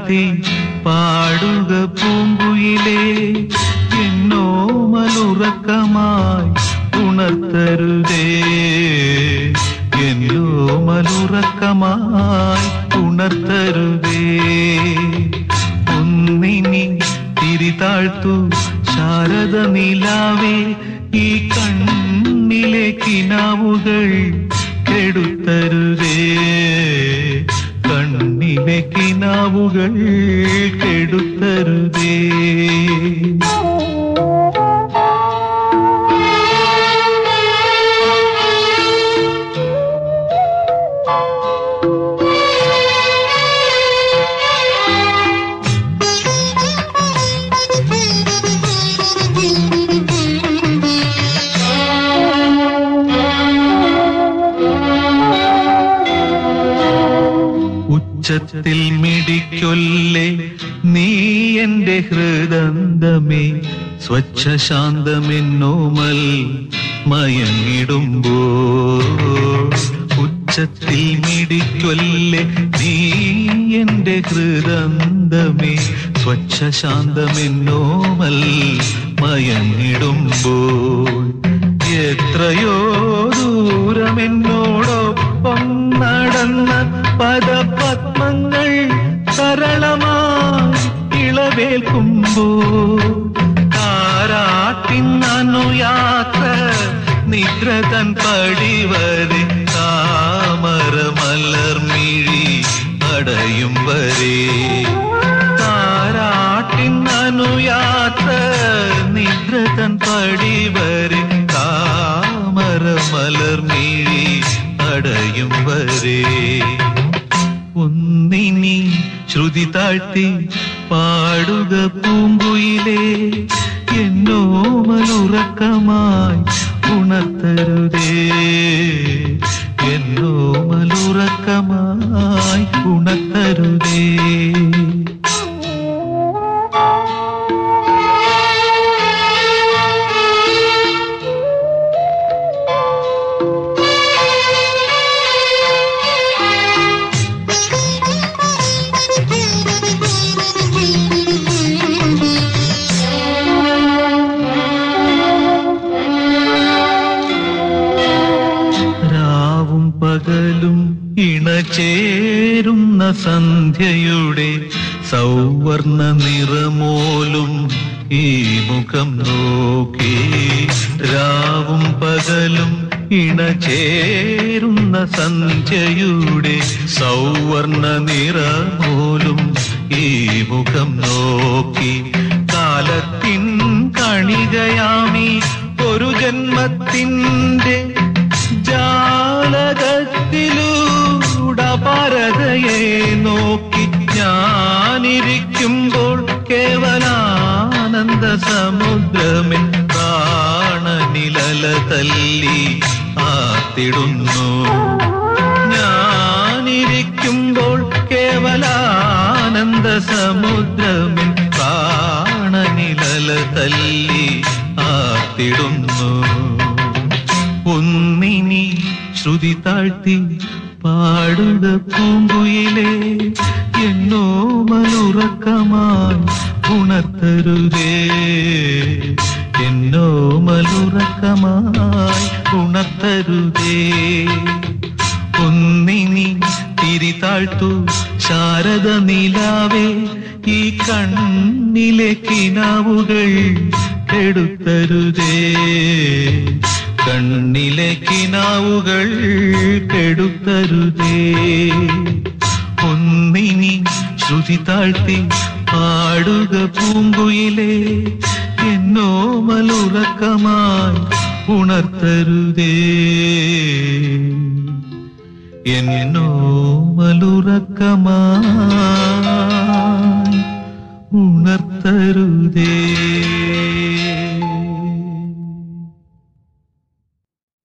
താഴ്ത്തി പാടുക പൂങ്കുയിലേ എന്നോ മലുറക്കമായി ഉണർത്തരുതേ എന്നോ മലുറക്കമായി ഉണർത്തരുതേ ഒന്നിനി തിരിതാഴ്ത്തു ശാരദ നിലാവേ ഈ കണ്ണിലെ കിനാവുകൾ കെടുത്തരുതേ കണ്ണിലെ കിനാവുകൾ കെടുത്തരുതേ ഉച്ചത്തിൽ മിടിക്കൊല്ലേ നീ എന്റെ ഹൃദന്തമേ സ്വച്ഛ ശാന്തമെന്നോമൽ മയങ്ങിടുമ്പോ ഉച്ചത്തിൽ മിടിക്കൊല്ലേ നീ എന്റെ ഹൃദന്തമേ സ്വച്ഛ ശാന്തമെന്നോമൽ മയങ്ങിടുമ്പോൾ എത്രയോ ദൂരമെന്നോടൊപ്പം നടന്ന പദപത്മങ്ങൾ സരളമായി ഇളവേൽക്കുമ്പോ താരാട്ടിന്നു യാത്ര നിദ്ര തൻ പടിവരെ താമര മലർമിഴി അടയും വരെ താരാട്ടിന്നു യാത്ര നിദ്ര തൻ പടിവരെ താമര മലർമിഴി അടയും വരെ ഒന്നിനി ശ്രുതി താഴ്ത്തി പാടുക പൂങ്കുയിലേ എന്നോ മലുറക്കമായി ഉണർത്തരുതേ എന്നോ മലുറക്കമായി ഉണർത്തരുതേ രാവും പകലും ഇണചേരുന്ന സന്ധ്യയുടെ സൗവർണ നിറമോലും ഈ മുഖം നോക്കി രാവും പകലും ഇണചേരുന്ന സന്ധ്യയുടെ സൗവർണ നിറമോലും ഈ മുഖം നോക്കി കാലത്തിൻ കണികയാമി ഒരു ജന്മത്തിൻ്റെ ജാലകത്തിലൂടെ പരതയെ നോക്കി ഞാനിരിക്കുമ്പോൾ കേവലാനന്ദ സമുദ്രമേ പ്രാണനിലല തല്ലി ആത്തിടുന്നു ഞാനിരിക്കുമ്പോൾ കേവലാനന്ദ സമുദ്രമേ പ്രാണനിലല തല്ലി ആത്തിടുന്നു ഒന്നിനി ശ്രുതി താഴ്ത്തി പാടുക പൂങ്കുയിലേ എന്നോ മലുറക്കമായി ഉണർത്തരുതേ എന്നോ മലുറക്കമായി ഉണർത്തരുതേ ഒന്നിനി തിരിതാഴ്ത്തു ശാരദ നിലാവേ ഈ കണ്ണിലെ കിനാവുകൾ കെടുത്തരുതേ കണ്ണിലെ കിനാവുകൾ കെടുത്തരുതേ ഒന്നിനി ശ്രുതി താഴ്ത്തി പാടുക പൂങ്കുയിലേ എന്നോ മലുറക്കമായി ഉണർത്തരുതേ എന്നോ മലുറക്കമായി ഉണർത്തരുതേ